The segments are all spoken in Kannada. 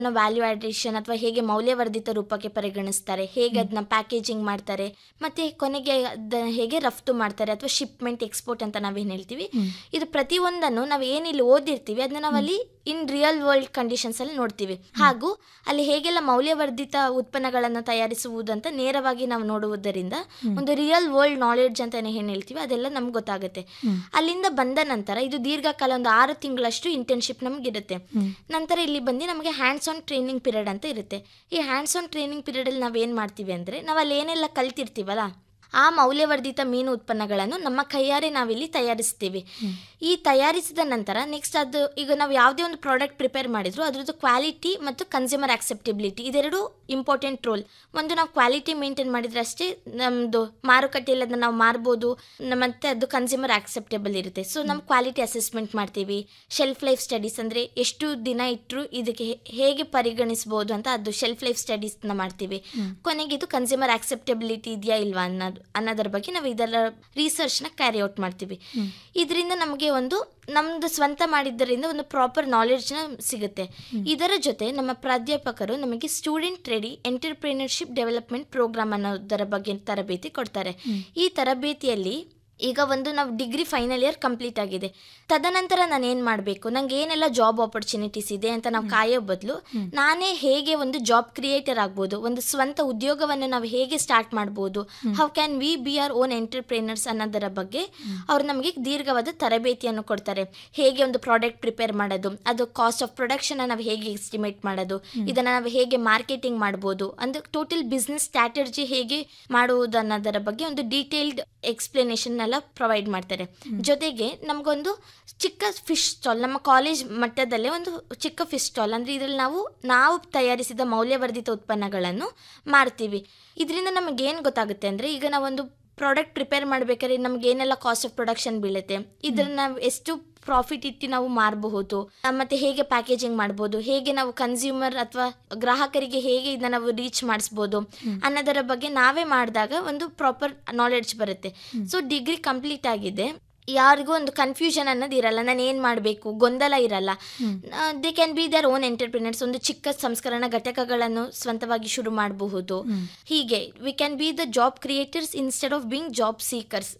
ವ್ಯಾಲ್ಯೂ ಅಡಿಷನ್ ಅಥವಾ ಹೇಗೆ ಮೌಲ್ಯವರ್ಧಿತ ರೂಪಕ್ಕೆ ಪರಿಗಣಿಸ್ತಾರೆ ಹೇಗೆ ಅದನ್ನ ಪ್ಯಾಕೇಜಿಂಗ್ ಮಾಡ್ತಾರೆ ಮತ್ತೆ ಕೊನೆಗೆ ಅದ ಹೇಗೆ ರಫ್ತು ಮಾಡ್ತಾರೆ ಅಥವಾ ಶಿಪ್ಮೆಂಟ್ ಎಕ್ಸ್ಪೋರ್ಟ್ ಅಂತ ನಾವೇನು ಹೇಳ್ತೀವಿ ಇದು ಪ್ರತಿಯೊಂದನ್ನು ನಾವು ಏನಿಲ್ಲಿ ಓದಿರ್ತೀವಿ ಅದನ್ನ ನಾವಲ್ಲಿ ಇನ್ ರಿಯಲ್ ವರ್ಲ್ಡ್ ಕಂಡೀಷನ್ಸ್ ಅಲ್ಲಿ ನೋಡ್ತೀವಿ ಹಾಗೂ ಅಲ್ಲಿ ಹೇಗೆಲ್ಲ ಮೌಲ್ಯವರ್ಧಿತ ಉತ್ಪನ್ನಗಳನ್ನು ತಯಾರಿಸುವುದಂತ ನೇರವಾಗಿ ನಾವು ನೋಡುವುದರಿಂದ ಒಂದು ರಿಯಲ್ ವರ್ಲ್ಡ್ ನಾಲೆಡ್ಜ್ ಅಂತ ಏನು ಹೇಳ್ತೀವಿ ಅದೆಲ್ಲ ನಮ್ಗೆ ಗೊತ್ತಾಗುತ್ತೆ ಅಲ್ಲಿಂದ ಬಂದ ನಂತರ ಇದು ದೀರ್ಘಕಾಲ ಒಂದು ಆರು ತಿಂಗಳಷ್ಟು ಇಂಟರ್ನ್ಶಿಪ್ ನಮಗಿರುತ್ತೆ ನಂತರ ಇಲ್ಲಿ ಬಂದು ನಮಗೆ ಹ್ಯಾಂಡ್ಸ್ ಆನ್ ಟ್ರೈನಿಂಗ್ ಪೀರಿಯಡ್ ಅಂತ ಇರುತ್ತೆ ಈ ಹ್ಯಾಂಡ್ಸ್ ಆನ್ ಟ್ರೈನಿಂಗ್ ಪೀರಿಯಡಲ್ಲಿ ನಾವೇನು ಮಾಡ್ತೀವಿ ಅಂದರೆ ನಾವು ಅಲ್ಲಿ ಏನೆಲ್ಲ ಕಲ್ತಿರ್ತೀವಲ್ಲ ಆ ಮೌಲ್ಯವರ್ಧಿತ ಮೀನು ಉತ್ಪನ್ನಗಳನ್ನು ನಮ್ಮ ಕೈಯಾರೆ ನಾವಿಲ್ಲಿ ತಯಾರಿಸ್ತೀವಿ ಈ ತಯಾರಿಸಿದ ನಂತರ ನೆಕ್ಸ್ಟ್ ಅದು ಈಗ ನಾವು ಯಾವುದೇ ಒಂದು ಪ್ರಾಡಕ್ಟ್ ಪ್ರಿಪೇರ್ ಮಾಡಿದ್ರು ಅದ್ರದ್ದು ಕ್ವಾಲಿಟಿ ಮತ್ತು ಕನ್ಸ್ಯೂಮರ್ ಆಕ್ಸೆಪ್ಟಬಿಲಿಟಿ ಇದೆರಡು ಇಂಪಾರ್ಟೆಂಟ್ ರೋಲ್ ಒಂದು ನಾವು ಕ್ವಾಲಿಟಿ ಮೇಂಟೈನ್ ಮಾಡಿದ್ರೆ ಅಷ್ಟೇ ನಮ್ಮದು ಮಾರುಕಟ್ಟೆಯಲ್ಲಿ ಅದನ್ನ ನಾವು ಮಾರ್ಬೋದು ನ- ಮತ್ತೆ ಅದು ಕನ್ಸ್ಯೂಮರ್ ಆಕ್ಸೆಪ್ಟೇಬಲ್ ಇರುತ್ತೆ ಸೊ ನಮ್ಮ ಕ್ವಾಲಿಟಿ ಅಸೆಸ್ಮೆಂಟ್ ಮಾಡ್ತೀವಿ ಶೆಲ್ಫ್ ಲೈಫ್ ಸ್ಟಡೀಸ್ ಅಂದರೆ ಎಷ್ಟು ದಿನ ಇಟ್ಟರು ಇದಕ್ಕೆ ಹೇ- ಹೇಗೆ ಪರಿಗಣಿಸ್ಬೋದು ಅಂತ ಅದು ಶೆಲ್ಫ್ ಲೈಫ್ ಸ್ಟಡೀಸ್ನ ಮಾಡ್ತೀವಿ ಕೊನೆಗೆ ಇದು ಕನ್ಸ್ಯೂಮರ್ ಆಕ್ಸೆಪ್ಟಬಿಲಿಟಿ ಇದೆಯಾ ಇಲ್ವಾ ಅನ್ನೋದು ಅನ್ನೋದ್ರ ಬಗ್ಗೆ ನಾವು ಇದೆಲ್ಲ ರಿಸರ್ಚ್ನ ಕ್ಯಾರಿ ಔಟ್ ಮಾಡ್ತೀವಿ ಇದರಿಂದ ನಮಗೆ ಒಂದು ನಮ್ದು ಸ್ವಂತ ಮಾಡಿದ್ದರಿಂದ ಒಂದು ಪ್ರಾಪರ್ ನಾಲೆಡ್ಜ್ನ ಸಿಗುತ್ತೆ ಇದರ ಜೊತೆ ನಮ್ಮ ಪ್ರಾಧ್ಯಾಪಕರು ನಮಗೆ student ready entrepreneurship development programme ಅನ್ನೋದರ ಬಗ್ಗೆ ತರಬೇತಿ ಕೊಡ್ತಾರೆ ಈ ತರಬೇತಿಯಲ್ಲಿ ಈಗ ಒಂದು ನಾವು ಡಿಗ್ರಿ ಫೈನಲ್ ಇಯರ್ ಕಂಪ್ಲೀಟ್ ಆಗಿದೆ ತದನಂತರ ನಾನು ಏನು ಮಾಡಬೇಕು ನಂಗೆ ಏನೆಲ್ಲ ಜಾಬ್ ಆಪರ್ಚುನಿಟೀಸ್ ಇದೆ ಅಂತ ನಾವು ಕಾಯೋ ಬದಲು ನಾನೇ ಹೇಗೆ ಒಂದು ಜಾಬ್ ಕ್ರಿಯೇಟರ್ ಆಗ್ಬೋದು ಒಂದು ಸ್ವಂತ ಉದ್ಯೋಗವನ್ನು ನಾವು ಹೇಗೆ ಸ್ಟಾರ್ಟ್ ಮಾಡ್ಬೋದು how can we be our own entrepreneurs ಅನ್ನೋದರ ಬಗ್ಗೆ ಅವ್ರು ನಮಗೆ ದೀರ್ಘವಾದ ತರಬೇತಿಯನ್ನು ಕೊಡ್ತಾರೆ ಹೇಗೆ ಒಂದು ಪ್ರಾಡಕ್ಟ್ ಪ್ರಿಪೇರ್ ಮಾಡೋದು ಅದು ಕಾಸ್ಟ್ ಆಫ್ ಪ್ರೊಡಕ್ಷನ್ ನಾವು ಹೇಗೆ ಎಸ್ಟಿಮೇಟ್ ಮಾಡೋದು ಇದನ್ನ ನಾವು ಹೇಗೆ ಮಾರ್ಕೆಟಿಂಗ್ ಮಾಡ್ಬೋದು ಅಂದ್ರೆ ಟೋಟಲ್ ಬಿಸ್ನೆಸ್ ಸ್ಟ್ರಾಟಜಿ ಹೇಗೆ ಮಾಡುವುದು ಅನ್ನೋದರ ಬಗ್ಗೆ ಒಂದು ಡೀಟೇಲ್ಡ್ ಎಕ್ಸ್ಪ್ಲನೇಷನ್ ಎಲ್ಲ ಪ್ರೊವೈಡ್ ಮಾಡ್ತಾರೆ ಜೊತೆಗೆ ನಮಗೊಂದು ಚಿಕ್ಕ ಫಿಶ್ ಸ್ಟಾಲ್ ನಮ್ಮ ಕಾಲೇಜ್ ಮಟ್ಟದಲ್ಲೇ ಒಂದು ಚಿಕ್ಕ ಫಿಶ್ ಸ್ಟಾಲ್ ಅಂದರೆ ಇದರಲ್ಲಿ ನಾವು ನಾವು ತಯಾರಿಸಿದ ಮೌಲ್ಯವರ್ಧಿತ ಉತ್ಪನ್ನಗಳನ್ನು ಮಾರ್ತೀವಿ ಇದರಿಂದ ನಮಗೇನು ಗೊತ್ತಾಗುತ್ತೆ ಅಂದರೆ ಈಗ ನಾವೊಂದು ಪ್ರಾಡಕ್ಟ್ ಪ್ರಿಪೇರ್ ಮಾಡಬೇಕಾದ್ರೆ ನಮ್ಗೆ ಏನೆಲ್ಲ ಕಾಸ್ಟ್ ಆಫ್ ಪ್ರೊಡಕ್ಷನ್ ಬೀಳುತ್ತೆ ಇದ್ರನ್ನ ನಾವು ಎಷ್ಟು ಪ್ರಾಫಿಟ್ ಇಟ್ಟು ನಾವು ಮಾರಬಹುದು ಮತ್ತೆ ಹೇಗೆ ಪ್ಯಾಕೇಜಿಂಗ್ ಮಾಡ್ಬೋದು ಹೇಗೆ ನಾವು ಕನ್ಸ್ಯೂಮರ್ ಅಥವಾ ಗ್ರಾಹಕರಿಗೆ ಹೇಗೆ ಇದನ್ನ ನಾವು ರೀಚ್ ಮಾಡಿಸ್ಬೋದು ಅನ್ನೋದರ ಬಗ್ಗೆ ನಾವೇ ಮಾಡಿದಾಗ ಒಂದು ಪ್ರಾಪರ್ ನಾಲೆಡ್ಜ್ ಬರುತ್ತೆ ಸೊ ಡಿಗ್ರಿ ಕಂಪ್ಲೀಟ್ ಆಗಿದೆ ಯಾರಿಗೂ ಒಂದು ಕನ್ಫ್ಯೂಷನ್ ಅನ್ನೋದು ಇರಲ್ಲ ನಾನು ಏನು ಮಾಡಬೇಕು ಗೊಂದಲ ಇರಲ್ಲ they can be their own entrepreneurs ಒಂದು ಚಿಕ್ಕ ಸಂಸ್ಕರಣ ಘಟಕಗಳನ್ನು ಸ್ವಂತವಾಗಿ ಶುರು ಮಾಡಬಹುದು ಹೀಗೆ we can be the job creators instead of being job seekers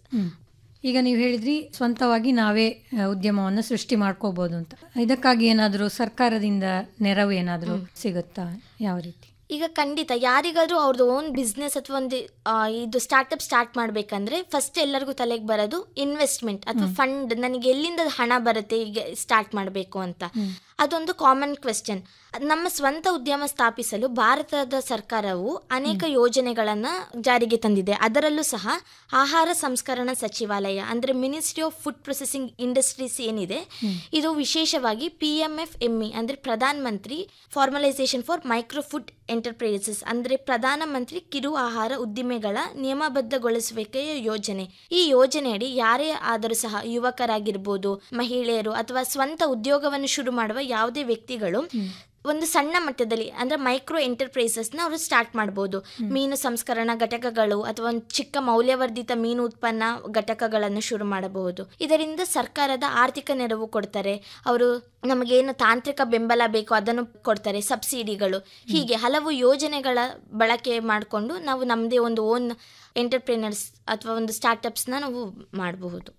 ಈಗ ನೀವು ಹೇಳಿದ್ರಿ ಸ್ವಂತವಾಗಿ ನಾವೇ ಆ, ಉದ್ಯಮವನ್ನು ಸೃಷ್ಟಿ ಮಾಡ್ಕೋಬಹುದು ಅಂತ ಇದಕ್ಕಾಗಿ ಏನಾದರೂ ಸರ್ಕಾರದಿಂದ ನೆರವು ಏನಾದರೂ ಸಿಗುತ್ತಾ ಯಾವ ರೀತಿ ಈಗ ಖಂಡಿತ ಯಾರಿಗಾದ್ರೂ ಅವ್ರದ್ದು ಓನ್ ಬಿಸ್ನೆಸ್ ಅಥವಾ ಒಂದು ಆ, ಇದು ಸ್ಟಾರ್ಟಪ್ ಸ್ಟಾರ್ಟ್ ಮಾಡಬೇಕಂದ್ರೆ ಫಸ್ಟ್ ಎಲ್ಲರಿಗೂ ತಲೆಗೆ ಬರೋದು ಇನ್ವೆಸ್ಟ್ಮೆಂಟ್ ಅಥವಾ ಫಂಡ್ ನನಗೆ ಎಲ್ಲಿಂದ ಹಣ ಬರುತ್ತೆ ಈಗ ಸ್ಟಾರ್ಟ್ ಮಾಡಬೇಕು ಅಂತ ಅದೊಂದು ಕಾಮನ್ ಕ್ವೆಶ್ಚನ್ ನಮ್ಮ ಸ್ವಂತ ಉದ್ಯಮ ಸ್ಥಾಪಿಸಲು ಭಾರತದ ಸರ್ಕಾರವು ಅನೇಕ ಯೋಜನೆಗಳನ್ನು ಜಾರಿಗೆ ತಂದಿದೆ ಅದರಲ್ಲೂ ಸಹ ಆಹಾರ ಸಂಸ್ಕರಣಾ ಸಚಿವಾಲಯ ಅಂದರೆ ministry of food processing industries ಏನಿದೆ ಇದು ವಿಶೇಷವಾಗಿ ಪಿ ಎಂ ಎಫ್ ಎಂಇ ಅಂದರೆ Pradhan Mantri formalisation for micro food enterprises ಅಂದರೆ ಪ್ರಧಾನಮಂತ್ರಿ ಕಿರು ಆಹಾರ ಉದ್ದಿಮೆಗಳ ನಿಯಮಬದ್ಧಗೊಳಿಸುವಿಕೆಯ ಯೋಜನೆ ಈ ಯೋಜನೆಯಡಿ ಯಾರೇ ಆದರೂ ಸಹ ಯುವಕರಾಗಿರ್ಬೋದು ಮಹಿಳೆಯರು ಅಥವಾ ಸ್ವಂತ ಉದ್ಯೋಗವನ್ನು ಶುರು ಮಾಡುವ ಯಾವುದೇ ವ್ಯಕ್ತಿಗಳು ಒಂದು ಸಣ್ಣ ಮಟ್ಟದಲ್ಲಿ ಅಂದ್ರೆ ಮೈಕ್ರೋ ಎಂಟರ್ಪ್ರೈಸಸ್ನ ಅವರು ಸ್ಟಾರ್ಟ್ ಮಾಡ್ಬೋದು ಮೀನು ಸಂಸ್ಕರಣಾ ಘಟಕಗಳು ಅಥವಾ ಒಂದು ಚಿಕ್ಕ ಮೌಲ್ಯವರ್ಧಿತ ಮೀನು ಉತ್ಪನ್ನ ಘಟಕಗಳನ್ನು ಶುರು ಮಾಡಬಹುದು ಇದರಿಂದ ಸರ್ಕಾರದ ಆರ್ಥಿಕ ನೆರವು ಕೊಡ್ತಾರೆ ಅವರು ನಮಗೇನು ತಾಂತ್ರಿಕ ಬೆಂಬಲ ಬೇಕೋ ಅದನ್ನು ಕೊಡ್ತಾರೆ ಸಬ್ಸಿಡಿಗಳು ಹೀಗೆ ಹಲವು ಯೋಜನೆಗಳ ಬಳಕೆ ಮಾಡಿಕೊಂಡು ನಾವು ನಮ್ಮದೇ ಒಂದು ಓನ್ ಎಂಟರ್ಪ್ರಿನರ್ಸ್ ಅಥವಾ ಒಂದು ಸ್ಟಾರ್ಟಪ್ಸ್ನ ನಾವು ಮಾಡಬಹುದು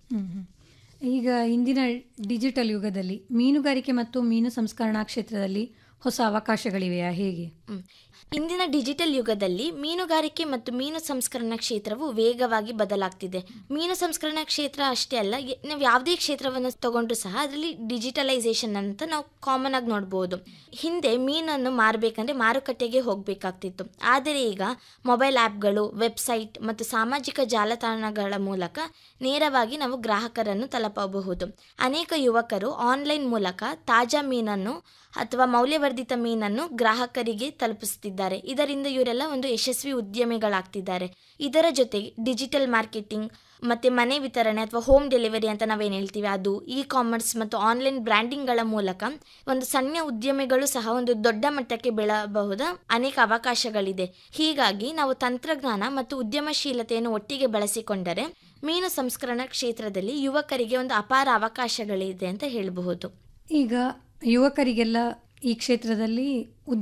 ಈಗ ಇಂದಿನ ಡಿಜಿಟಲ್ ಯುಗದಲ್ಲಿ ಮೀನುಗಾರಿಕೆ ಮತ್ತು ಮೀನು ಸಂಸ್ಕರಣಾ ಕ್ಷೇತ್ರದಲ್ಲಿ ಹೊಸ ಅವಕಾಶಗಳಿವೆಯಾ ಹೇಗೆ ಹ್ಮ್. ಇಂದಿನ ಡಿಜಿಟಲ್ ಯುಗದಲ್ಲಿ ಮೀನುಗಾರಿಕೆ ಮತ್ತು ಮೀನು ಸಂಸ್ಕರಣಾ ಕ್ಷೇತ್ರವು ವೇಗವಾಗಿ ಬದಲಾಗ್ತಿದೆ ಮೀನು ಸಂಸ್ಕರಣಾ ಕ್ಷೇತ್ರ ಅಷ್ಟೇ ಅಲ್ಲ ಎ- ನಾವು ಯಾವುದೇ ಕ್ಷೇತ್ರವನ್ನು ತಗೊಂಡ್ರು ಸಹ ಅದರಲ್ಲಿ ಡಿಜಿಟಲೈಸೇಷನ್ ಅಂತ ನಾವು ಕಾಮನ್ ಆಗಿ ನೋಡ್ಬೋದು ಹಿಂದೆ ಮೀನನ್ನು ಮಾರಬೇಕಂದ್ರೆ ಮಾರುಕಟ್ಟೆಗೆ ಹೋಗಬೇಕಾಗ್ತಿತ್ತು ಆದರೆ ಈಗ ಮೊಬೈಲ್ ಆ್ಯಪ್ಗಳು ವೆಬ್ಸೈಟ್ ಮತ್ತು ಸಾಮಾಜಿಕ ಜಾಲತಾಣಗಳ ಮೂಲಕ ನೇರವಾಗಿ ನಾವು ಗ್ರಾಹಕರನ್ನು ತಲುಪಬಹುದು ಅನೇಕ ಯುವಕರು ಆನ್ಲೈನ್ ಮೂಲಕ ತಾಜಾ ಮೀನನ್ನು ಅಥವಾ ಮೌಲ್ಯವರ್ಧಿತ ಮೀನನ್ನು ಗ್ರಾಹಕರಿಗೆ ತಲುಪಿಸುತ್ತಿದ್ದಾರೆ ಇದರಿಂದ ಇವರೆಲ್ಲ ಒಂದು ಯಶಸ್ವಿ ಉದ್ಯಮಿಗಳಾಗ್ತಿದ್ದಾರೆ ಇದರ ಜೊತೆಗೆ ಡಿಜಿಟಲ್ ಮಾರ್ಕೆಟಿಂಗ್ ಮತ್ತೆ ಮನೆ ವಿತರಣೆ ಅಥವಾ ಹೋಮ್ ಡೆಲಿವರಿ ಅಂತ ನಾವೇನು ಹೇಳ್ತೀವಿ ಅದು ಇ ಕಾಮರ್ಸ್ ಮತ್ತು ಆನ್ಲೈನ್ ಬ್ರ್ಯಾಂಡಿಂಗ್ಗಳ ಮೂಲಕ ಒಂದು ಸಣ್ಣ ಉದ್ಯಮಿಗಳು ಸಹ ಒಂದು ದೊಡ್ಡ ಮಟ್ಟಕ್ಕೆ ಬೆಳಬಹುದ ಅನೇಕ ಅವಕಾಶಗಳಿದೆ ಹೀಗಾಗಿ ನಾವು ತಂತ್ರಜ್ಞಾನ ಮತ್ತು ಉದ್ಯಮಶೀಲತೆಯನ್ನು ಒಟ್ಟಿಗೆ ಬಳಸಿಕೊಂಡರೆ ಮೀನು ಸಂಸ್ಕರಣಾ ಕ್ಷೇತ್ರದಲ್ಲಿ ಯುವಕರಿಗೆ ಒಂದು ಅಪಾರ ಅವಕಾಶಗಳಿದೆ ಅಂತ ಹೇಳಬಹುದು ಈಗ ಯುವಕರಿಗೆಲ್ಲ ಈ ಕ್ಷೇತ್ರದಲ್ಲಿ